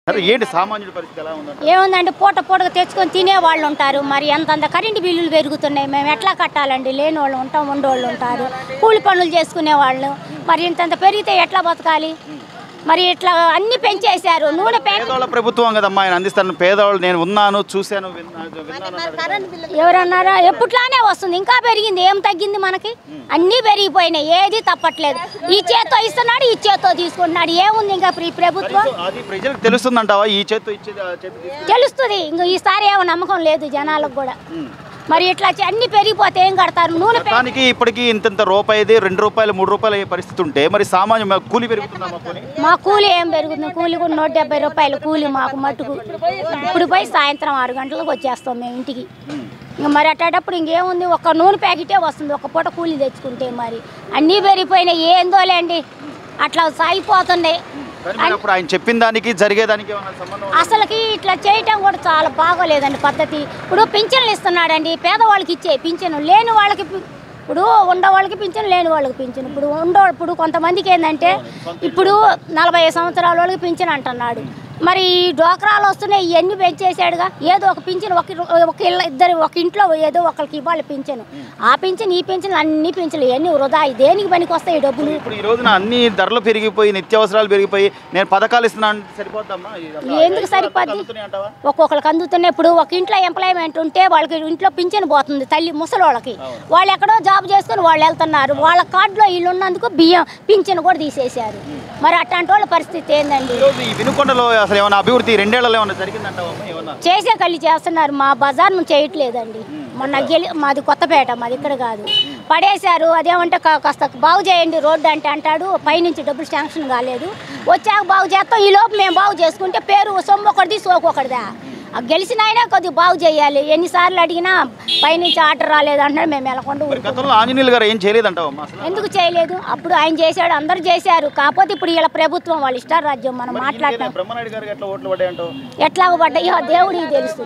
సరే ఏంటి సామాన్యుడి పరిస్థితి ఎలా ఉందంట ఏముందంటే పూట పూటగా తెచ్చుకొని తినే వాళ్ళు ఉంటారు మరి అంతంత కరెంటు బిల్లులు పెరుగుతున్నాయి మేము ఎట్లా కట్టాలండి లేని వాళ్ళు ఉంటాం ఉండేవాళ్ళు ఉంటారు కూలి పనులు చేసుకునే వాళ్ళు మరి ఇంతంత పెరిగితే ఎట్లా బతకాలి మరి ఇట్లా అన్ని పెంచేశారు నూనె పె పేదవాళ్ళ ప్రభుత్వం కదమ్మా ఆయన అందిస్తాను పేదవాళ్ళు నేను ఉన్నాను చూశాను విన్నా- విన్నాను అన్నాడు. ఎవరన్నారా ఎప్పుట్లానే వస్తుంది ఇంకా పెరిగింది ఏం తగ్గింది మనకి అన్నీ పెరిగిపోయినాయి ఏది తప్పట్లేదు ఈ చేత్తో ఇస్తున్నాడు ఈ చేత్తో తీసుకుంటున్నాడు ఏముంది ఇంకా ఈ ప్రభుత్వం అది ప్రజలకు తెలుస్తుందంటావా ఈ చేత్తో ఇచ్చేది ఆ చేత్తో తీసుకునేది? తెలుస్తుంది ఇంక ఈసారి ఏమో నమ్మకం లేదు జనాలకు కూడా మరి ఇట్లా చే- అన్ని పెరిగిపోతే ఏం కడతారు నూనె పె- దానికి ఇప్పటికి ఇంతంత రూపాయిది రెండు రూపాయలు మూడు రూపాయలు అయ్యే పరిస్థితి ఉంటే మరి సామాన్య మ- కూలి పెరుగుతుందా పోనీ మా కూలి ఏం పెరుగుతుంది కూలి కూడా నూట డెబ్బై రూపాయలు కూలి మాకు మట్టుకు ఇప్పుడు పోయి సాయంత్రం ఆరు గంటలకు వచ్చేస్తాం మేము ఇంటికి ఇంక మరి అట్టేటప్పుడు ఇంకేముంది ఒక నూనె ప్యాకెటే వస్తుంది ఒక పూట కూలి తెచ్చుకుంటే మరి అన్నీ పెరిగిపోయినాయి ఏందోలేండి అట్లా సాగిపోతున్నాయి కానీ మరి అప్పుడు ఆయన చెప్పిన దానికి జరిగేదానికి ఏమైనా సంబంధం ఉందా? అసలుకి ఇట్లా చేయటం కూడా చాలా బాగోలేదండి పద్ధతి ఇప్పుడు పింఛన్లు ఇస్తున్నాడండి పేదవాళ్ళకి ఇచ్చే పింఛను లేని వాళ్ళకి పి- ఇప్పుడు ఉండ వాళ్ళకి పింఛను లేని వాళ్ళకి పింఛను ఇప్పుడు ఉండ ఇప్పుడు కొంతమందికి ఏంటంటే ఇప్పుడు నలభై సంవత్సరాల వాళ్ళకి పింఛను అంటున్నాడు మరి ఈ డోక్రాలు వస్తున్నాయి ఇవన్నీ పెంచేసాడుగా ఏదో ఒక పింఛను ఒక ఒక ఇళ్ళ ఇద్దరు ఒక ఇంట్లో ఏదో ఒకరికి ఇవ్వాలి పింఛను ఆ పింఛను ఈ పింఛను అన్ని పింఛన్లు ఇవన్నీ వృధా దేనికి పనికి వస్తాయి ఈ డబ్బులు ఇప్పుడు ఈ రోజున అన్ని ధరలు పెరిగిపోయి నిత్యావసరాలు పెరిగిపోయి నేను పథకాలు ఇస్తున్నాను అంటే సరిపోద్దమ్మా ఇది అసలు ఎందుకు సరిపోద్ది అందుతున్నాయి అంటావా? ఒక్కొక్కరికి అందుతున్నాయి ఇప్పుడు ఒక ఇంట్లో ఎంప్లాయ్మెంట్ ఉంటే వాళ్ళకి ఇంట్లో పింఛన్ పోతుంది తల్లి ముసలి వాళ్ళకి వాళ్ళు ఎక్కడో జాబ్ చేసుకుని వాళ్ళు వెళ్తున్నారు వాళ్ళ కార్డులో వీళ్ళు ఉన్నందుకు బియ్యం పింఛన్ కూడా తీసేశారు మరి అట్లాంటి వాళ్ళ పరిస్థితి ఏందండి ఈ రోజు ఈ వినుకొండలో అసలు ఏమైనా అభివృద్ధి రెండేళ్లలో ఏమైనా జరిగిందంటావా ఏమన్నా చేసే కళ్ళు చేస్తున్నారు మా బజార్ నుంచి చేయట్లేదండి మొన్న గెలి మాది కొత్తపేట మాది ఇక్కడ కాదు పడేశారు అదేమంటే కా- కాస్త బాగు చేయండి రోడ్డు అంటే అంటాడు పైనుంచి డబ్బులు శాంక్షన్ కాలేదు వచ్చాక బాగు చేస్తాం ఈ లోపు మేము బాగు చేసుకుంటే పేరు సొమ్ము ఒకటిది సోకు ఒకటిదా ఆ గెలిచిన అయినా కొద్దిగా బాగు చేయాలి ఎన్నిసార్లు అడిగినా పైనుంచి ఆర్డర్ రాలేదు అంటున్నాడు మేము వెళ్ళకుండా మరి ఊరుకున్నాం. గతంలో ఆంజనేయులు గారు ఏం చేయలేదంటావమ్మా అసలు ఎందుకు చేయలేదు అప్పుడు ఆయన చేశాడు అందరు చేశారు కాకపోతే ఇప్పుడు వీళ్ళ ప్రభుత్వం వాళ్ళ ఇష్టారు రాజ్యం మనం మరి మాట్లాడటం ఈయనకే బ్రహ్మనాయుడు గారికి ఎట్లా ఓట్లు పడ్డాయంటావు ఎట్లాగ పడ్డాయో దేవుడికి తెలుసు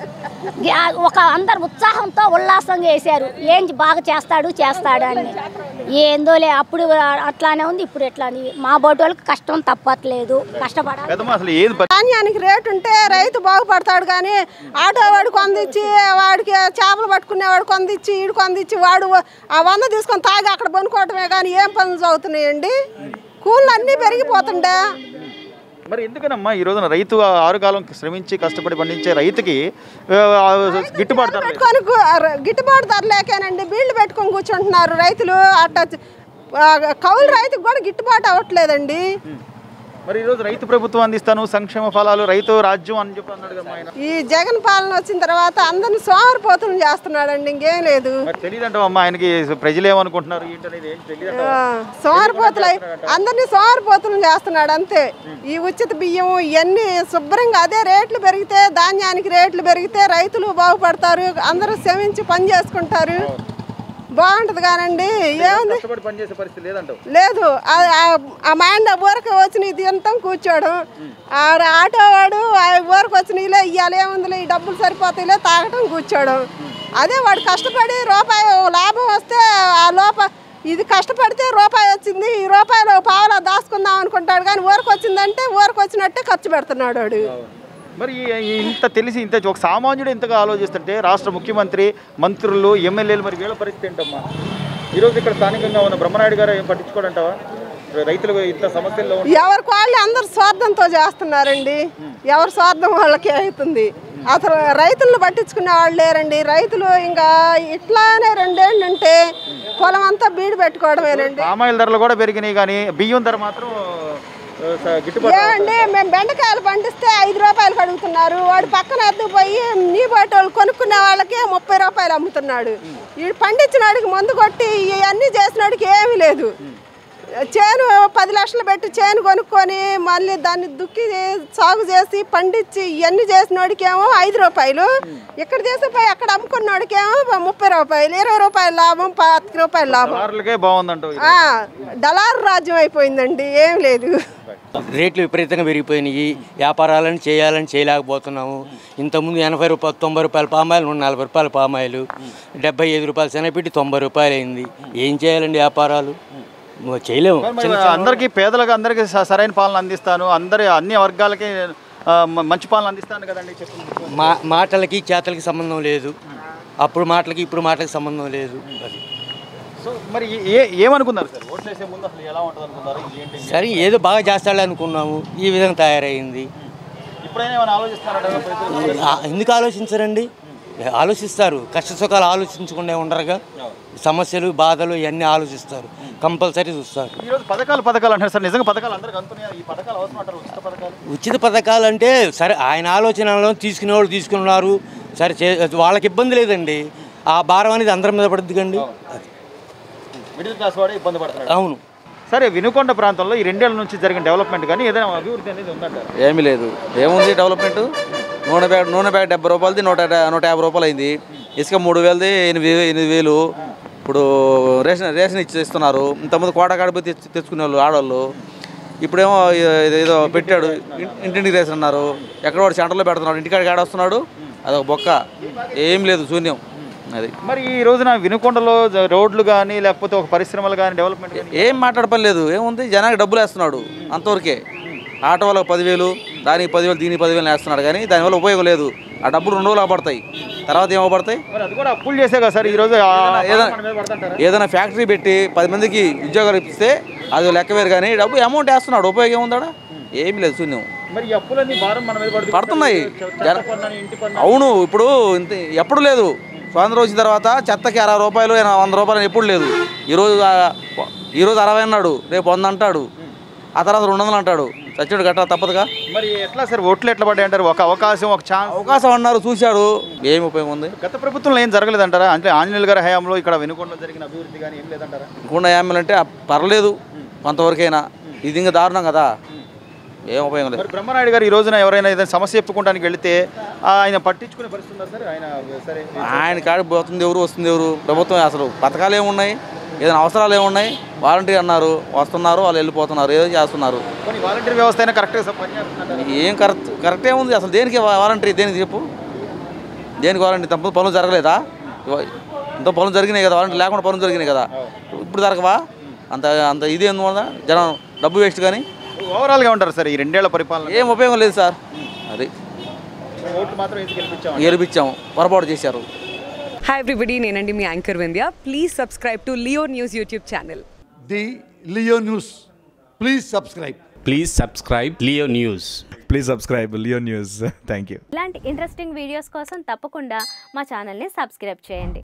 ఆ ఒక అందరు ఉత్సాహంతో ఉల్లాసంగా వేశారు ఏం బాగా చేస్తాడు చేస్తాడు అని ఏందోలే అప్పుడు అట్లానే ఉంది ఇప్పుడు ఎట్లా ఉంది మా బోటి వాళ్ళకి కష్టం తప్పట్లేదు కష్టపడాలి పెద్దమ్మ అసలు ఏది పరి- ధాన్యానికి రేటు ఉంటే రైతు బాగుపడతాడు కానీ ఆటో వాడు కొందిచ్చి వాడికి చేపలు పట్టుకునేవాడు కొందిచ్చి ఈడు కొందిచ్చి వాడు ఆ వంద తీసుకొని తాగి అక్కడ పనుకోవటమే కానీ ఏం పనులు చదువుతున్నాయండి కూళ్ళు అన్నీ పెరిగిపోతుండే మరి ఎందుకనమ్మా ఈ రోజున రైతు ఆరు కాలం శ్రమించి కష్టపడి పండించే రైతుకి ఆ, గిట్టుబాటు ధర లేదు. పెట్టుకొని గు- ర- గిట్టుబాటు ధర లేకేనండి బీళ్లు పెట్టుకొని కూర్చుంటున్నారు రైతులు అట్ట ఆ, కౌలు రైతుకు కూడా గిట్టుబాటు అవ్వట్లేదండి మరి ఈ రోజు రైతు ప్రభుత్వం అందిస్తాను సంక్షేమ ఫలాలు రైతు రాజ్యం అని చెప్పి అన్నాడు కదా ఆయన ఈ జగన్ పాలన వచ్చిన తర్వాత అందరిని సోమరిపోతులు చేస్తున్నాడండి ఇంకేం లేదు మరి తెలియదంటావమ్మా ఆయనకి ప్రజలు ఏమనుకుంటున్నారు ఏంటనేది ఏం తెలియదు సోమరిపోతులు అందరినీ సోమరిపోతులు చేస్తున్నాడు అంతే ఈ ఉచిత బియ్యం ఇవన్నీ శుభ్రంగా అదే రేట్లు పెరిగితే ధాన్యానికి రేట్లు పెరిగితే రైతులు బాగుపడతారు అందరూ శ్రమించి పని చేసుకుంటారు బాగుంటది కానండి ఏముంది కష్టపడి పనిచేసే పరిస్థితి లేదంటావు లేదు ఆ- ఆ- ఆ మైండ్ ఊరికి వచ్చిన తింటాం కూర్చోవడం ఆ ఆటో వాడు ఆ ఊరికి వచ్చిన ఇలా ఇవాళ ఏముందిలే ఈ డబ్బులు సరిపోతాయిలే తాగటం కూర్చోవడం అదే వాడు కష్టపడి రూపాయి లాభం వస్తే ఆ లోప ఇది కష్టపడితే రూపాయి వచ్చింది ఈ రూపాయలు పావులా దాచుకుందాం అనుకుంటాడు కానీ ఊరికి వచ్చిందంటే ఊరికి వచ్చినట్టే ఖర్చు పెడుతున్నాడు వాడు మరి ఈ- ఈ ఇంత తెలిసి ఇంత ఒక సామాన్యుడు ఇంతగా ఆలోచిస్తుంటే రాష్ట్ర ముఖ్యమంత్రి మంత్రులు ఎమ్మెల్యేలు మరి వీళ్ళ పరిస్థితి ఏంటమ్మా ఈరోజు ఇక్కడ స్థానికంగా ఉన్న బ్రహ్మనాయుడు గారు ఏం పట్టించుకోడంటావా రైతులకు ఇంత సమస్యల్లో ఉంటే ఎవరికి వాళ్ళు అందరు స్వార్థంతో చేస్తున్నారండి ఎవరి స్వార్థం వాళ్ళకి అవుతుంది అసలు రైతులను పట్టించుకునే వాళ్ళు లేరండి రైతులు ఇంకా ఇట్లానే రెండేళ్ళు ఉంటే పొలం అంతా బీడు పెట్టుకోవడమేనండి పామాయిల్ ధరలు కూడా పెరిగినాయి కానీ బియ్యం ధర మాత్రం ఆ, స- గిట్టుబాటు ఏమండి మేము బెండకాయలు పండిస్తే ఐదు రూపాయలు అడుగుతున్నారు వాడు పక్కన ఎత్తుకుపోయి నీ బయట వాళ్ళు కొనుక్కునే వాళ్ళకి ముప్పై రూపాయలు అమ్ముతున్నాడు ఈ పండించిన వాడికి మందు కొట్టి ఇవన్నీ చేసిన వాడికి ఏమీ లేదు చేను పది లక్షలు పెట్టి చేను కొనుక్కొని మళ్ళీ దాన్ని దుక్కి సాగు చేసి పండించి ఇవన్నీ చేసిన వాడికి ఏమో ఐదు రూపాయలు ఇక్కడ చేసిపోయి అక్కడ అమ్ముకున్న వాడికి ఏమో ముప్పై రూపాయలు ఇరవై రూపాయల లాభం పాతిక రూపాయల లాభం దళారులకే బాగుందంటావు ఇది. ఆ, దళారు రాజ్యం అయిపోయిందండి ఏం లేదు రేట్లు విపరీతంగా పెరిగిపోయినాయి వ్యాపారాలను చేయాలని చేయలేకపోతున్నాము ఇంతకుముందు ఎనభై రూపాయలు తొంభై రూపాయల పామాయిల్ నూట నలభై రూపాయల పామాయిలు డెబ్బై ఐదు రూపాయలు శనగపిండి తొంభై రూపాయలు అయింది ఏం చేయాలండి వ్యాపారాలు మ- చేయలేము మరి అందరికీ పేదలకు అందరికీ స- సరైన పాలన అందిస్తాను అందరి అన్ని వర్గాలకి ఆ, మ- మంచి పాలన అందిస్తాను కదండి చెప్తుంది మా మాటలకి చేతలకి సంబంధం లేదు అప్పుడు మాటలకి ఇప్పుడు మాటలకి సంబంధం లేదు అది సో మరి ఏ ఏమనుకున్నారు సార్ ఓట్లు వేసే ముందు అసలు ఎలా ఉంటుంది అనుకున్నారు ఏంటి సరే ఏదో బాగా చేస్తాడు అనుకున్నాము ఈ విధంగా తయారైంది ఇప్పుడైనా ఏమైనా ఆలోచిస్తున్నారా ఆ, ఎందుకు ఆలోచించరండి ఆలోచిస్తారు కష్ట సుఖాలు ఆలోచించకుండా ఉండరుగా సమస్యలు బాధలు ఇవన్నీ ఆలోచిస్తారు కంపల్సరీ చూస్తారు ఈరోజు పథకాలు పథకాలు అంటారు సార్ నిజంగా పథకాలు అందరికి అందుతున్నాయి ఈ పథకాలు అవసరం అంటారు ఉచిత పథకాలు ఉచిత పథకాలు అంటే సరే ఆయన ఆలోచనలో తీసుకునే వాళ్ళు తీసుకున్నారు సరే చే వాళ్ళకి ఇబ్బంది లేదండి ఆ భారం అనేది అందరి మీద పడుద్ది కండి అది మిడిల్ క్లాస్ వాడే ఇబ్బంది పడుతున్నాడు అవును సరే వినుకొండ ప్రాంతంలో ఈ రెండేళ్ల నుంచి జరిగిన డెవలప్మెంట్ కానీ ఏదైనా అభివృద్ధి అనేది ఉందంటారు ఏమీ లేదు ఏముంది డెవలప్మెంట్ నూనె బ్యాగ్ నూనె బ్యాగ్ డెబ్బై రూపాయలది నూట యా- నూట యాభై రూపాయలు అయింది ఇసుక మూడు వేలది ఎనిమిది ఎనిమిది వేలు ఇప్పుడు రేషన్ రేషన్ ఇచ్చి ఇస్తున్నారు ఇంతకుముందు కోటకాడ పోయి తెచ్చు తెచ్చుకునే వాళ్ళు ఆడవాళ్ళు ఇప్పుడేమో ఇది ఏదో పెట్టాడు ఇన్- ఇంటింటికి రేషన్ అన్నారు ఎక్కడ వాడు సెంటర్లో పెడుతున్నాడు ఇంటికాడికి ఆడ వస్తున్నాడు అదొక బొక్క ఏం లేదు శూన్యం అది మరి ఈ రోజున వినుకొండలో జ- రోడ్లు కానీ లేకపోతే ఒక పరిశ్రమలు కానీ డెవలప్మెంట్ కానీ ఏం మాట్లాడపని లేదు ఏముంది జనానికి డబ్బులు వేస్తున్నాడు అంతవరకే ఆటో వాళ్ళకి పదివేలు దానికి పదివేలు దీనికి పదివేలు వేస్తున్నాడు కానీ దానివల్ల ఉపయోగం లేదు ఆ డబ్బులు రెండు రోజులు పడతాయి తర్వాత ఏమో పడతాయి మరి అది కూడా అప్పులు చేసే కదా సార్ ఈ రోజు ఆ ఏదైనా- మన మీద పడుతుంటారా? ఏదైనా ఫ్యాక్టరీ పెట్టి పది మందికి ఉద్యోగాలు ఇప్పిస్తే అది లెక్క వేరు కానీ డబ్బు అమౌంట్ వేస్తున్నాడు ఉపయోగం ఏముందాడా ఏమీ లేదు శూన్యం మరి ఈ అప్పులన్నీ భారం మన మీద పడుతుంది పడుతున్నాయి. చెత్త జన- పన్ను అని, ఇంటి పన్ను అవును ఇప్పుడు ఇంత ఎప్పుడు లేదు స్వాతంత్రం వచ్చిన తర్వాత చెత్తకి అరవై రూపాయలు ఎన- వంద రూపాయలు అని ఎప్పుడు లేదు ఈరోజు ఆ- ఈరోజు అరవై అన్నాడు రేపు వంద అంటాడు ఆ తర్వాత రెండు వందలు అంటాడు చచ్చాడు గట్ట తప్పదుగా మరి ఎట్లా సార్ ఓట్లు ఎట్లా పడ్డాయి అంటారు ఒక అవకాశం ఒక ఛాన్స్ అవకాశం అన్నారు చూశాడు ఏం ఉపయోగం ఉంది గత ప్రభుత్వంలో ఏం జరగలేదంటారా అంటే ఆంజనేయులు గారి హయాంలో ఇక్కడ వినుకొండలో జరిగిన అభివృద్ధి కానీ ఏం లేదంటారా ఇంకుండా యామ్మెల్ అంటే పర్లేదు కొంతవరకైనా ఇది ఇంకా దారుణం కదా ఏం ఉపయోగం లేదు మరి బ్రహ్మనాయుడు గారు ఈ రోజున ఎవరైనా ఏదైనా సమస్య చెప్పుకోవడానికి వెళితే ఆ, ఆయన పట్టించుకునే పరిస్థితి ఉందా సార్ ఆయన సరే ఆయన కాడికి పోతుంది ఎవరు వస్తుంది ఎవరు ప్రభుత్వం అసలు పథకాలు ఏమున్నాయి ఏదైనా అవసరాలు ఏమున్నాయి వాలంటీర్ అన్నారు వస్తున్నారు వాళ్ళు వెళ్ళిపోతున్నారు ఏదో చేస్తున్నారు కొన్ని వాలంటీర్ వ్యవస్థ అయినా కరెక్ట్గా పనిచేస్తుందంటారా ఏం కరెక్ట్ కరెక్టే ఉంది అసలు దేనికి వా- వాలంటరీ దేనికి చెప్పు దేనికి వాలంటరీ తప్ప పనులు జరగలేదా ఇవ- ఇంత పనులు జరిగినాయి కదా వాలంటరీ లేకుండా పనులు జరిగినాయి కదా ఇప్పుడు జరగవా అంత అంత ఇది ఎందువల్ల జనం డబ్బు వేస్ట్ కానీ ఓవరాల్గా ఉంటారు సార్ ఈ రెండేళ్ల పరిపాలన ఏం ఉపయోగం లేదు సార్ అది ఓట్లు మాత్రం వేసి గెలిపించాం గెలిపించాము పొరపాటు చేశారు హాయ్ ఎవ్రీబడి నేనండి మీ anchor Vindhya please subscribe to Leo news YouTube channel the Leo News. Please subscribe. Please subscribe Leo News. Please subscribe Leo news thank you ఇలాంటి ఇంట్రెస్టింగ్ వీడియోస్ కోసం తప్పకుండా మా ఛానల్ని సబ్స్క్రైబ్ చేయండి